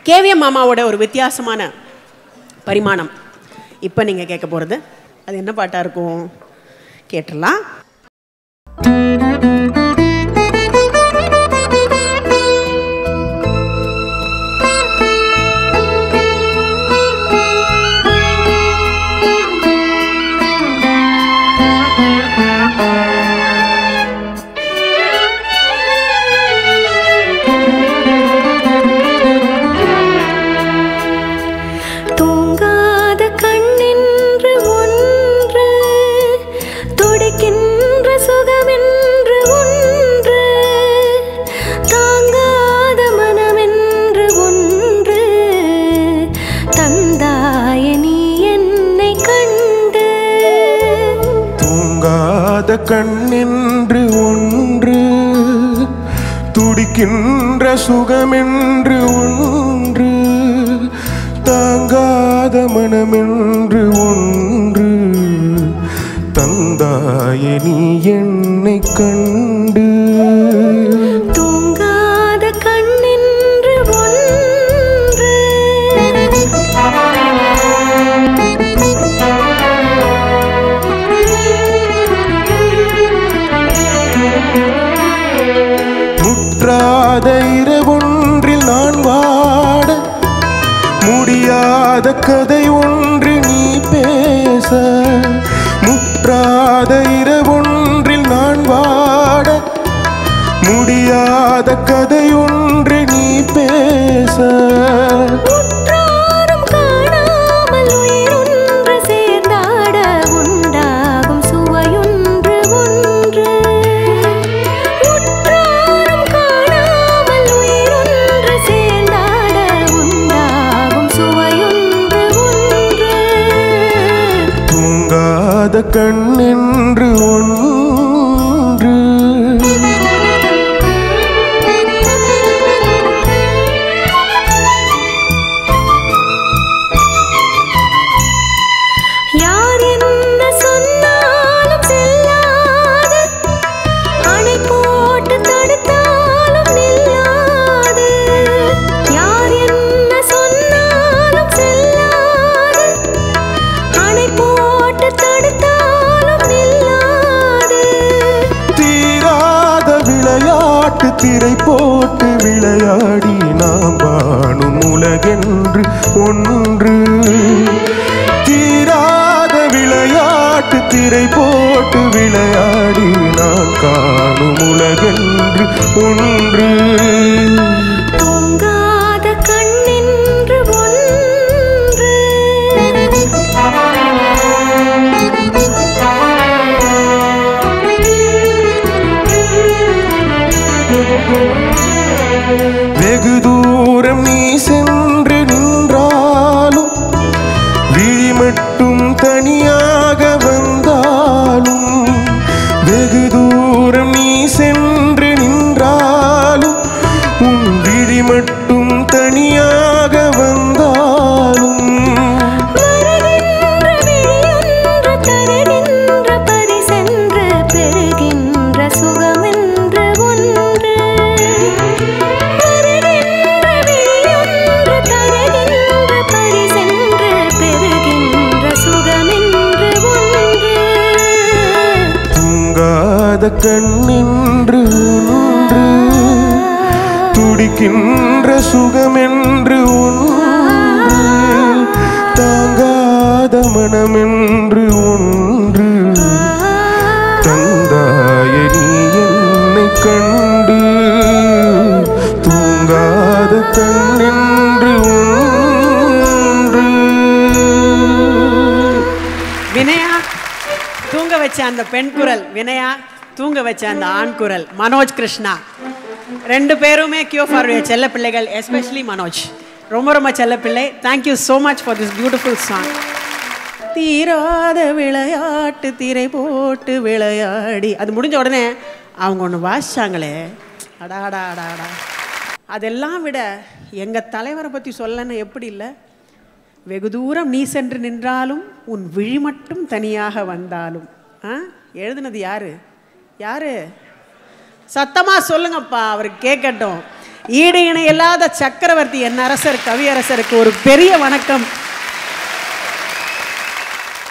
KVM மாமாவோட ஒரு வித்தியாசமான பரிமாணம் இப்போ நீங்கள் கேட்க போகிறது அது என்ன பாட்டாக இருக்கும் கேட்டுடலாம் தூங்காத கண்ணென்று ஒன்று துடிக்கின்ற சுகமென்று ஒன்று தாங்காத மனமென்று ஒன்று தந்தாய நீ என்னை கண்டு தூங்காத கண்ணென்று ஒன்று துடிக்கின்ற சுகமென்று ஒன்று தாங்காத மனமென்று ஒன்று தந்தாய நீ என்னை கண்டு தூங்காத கண்ணென்று ஒன்று முற்றாத இரவொன்றில் நான் வாட முடியாத கதை ஒன்று நீ பேச முற்றாத இரவொன்றில் நான் வாட முடியாத கதை ஒன்று நீ பேச உற்றாரும் காணாமல் உயிரொன்று சேர்ந்தாட உண்டாகும் சுவையொன்று ஒன்று உற்றாரும் காணாமல் உயிரொன்று சேர்ந்தாட உண்டாகும் சுவையொன்று ஒன்று தூங்காத கண்ணென்று ஒன்று யார் என்ன சொன்னாலும் செல்லாது அணை போட்டு தடுத்தாலும் நில்லாது யார் என்ன சொன்னாலும் செல்லாது அணை போட்டு தடுத்தாலும் நில்லாது தீராத விளையாட்டு திரை போட்டு விளையாடி நாம் வாழும் உலகென்று ஒன்று தீராத விளையாட்டு திரை போட்டு விளையாடி நான் காணும் உலகென்று ஒன்று தூங்காத கண்ணென்று ஒன்று வெகு தூரம் நீ சென்று நின்றாலும் விழி மட்டும் தனியாக வந்தாலும் வெகு தூரம் நீ சென்று நின்றாலும் உன் விழி மட்டும் தனியாக வந்தாலும் வருகின்ற விழியொன்று தருகின்ற பரிசென்று பெறுகின்ற சுகமென்று ஒன்று வருகின்ற விழியொன்று தருகின்ற பரிசென்று பெறுகின்ற சுகமென்று ஒன்று தூங்காத கண்ணென்று ஒன்று துடிக்கின்ற சுகமென்று ஒன்று தாங்காத மனமென்று ஒன்று தந்தாய நீ என்னை கண்டு தூங்காத கண்ணென்று ஒன்று வினயா தூங்க வச்ச அந்த பெண் குரல் வினயா தூங்க வச்ச அந்த ஆண் குரல் மனோஜ் கிருஷ்ணா ரெண்டு பேருமே கியூ ஃபார் செல்ல பிள்ளைகள் எஸ்பெஷலி மனோஜ் ரொம்ப ரொம்ப செல்ல பிள்ளை thank you so much for this beautiful song தீராத விளையாட்டு திரை போட்டு விளையாடி அது முடிஞ்ச உடனே அவங்க ஒன்று வாசிச்சாங்களே அடாடா அடாடா அதெல்லாம் விட எங்கள் தலைவரை பற்றி சொல்லன்னு எப்படி இல்லை வெகு தூரம் நீ சென்று நின்றாலும் உன் விழி மட்டும் தனியாக வந்தாலும் ஆ எழுதுனது யாரு யாரு சத்தமா சொல்லுங்கப்பா அவர் கேட்கட்டும் ஈடு இணை இல்லாத சக்கரவர்த்தி என் அரசர் கவியரசருக்கு ஒரு பெரிய வணக்கம்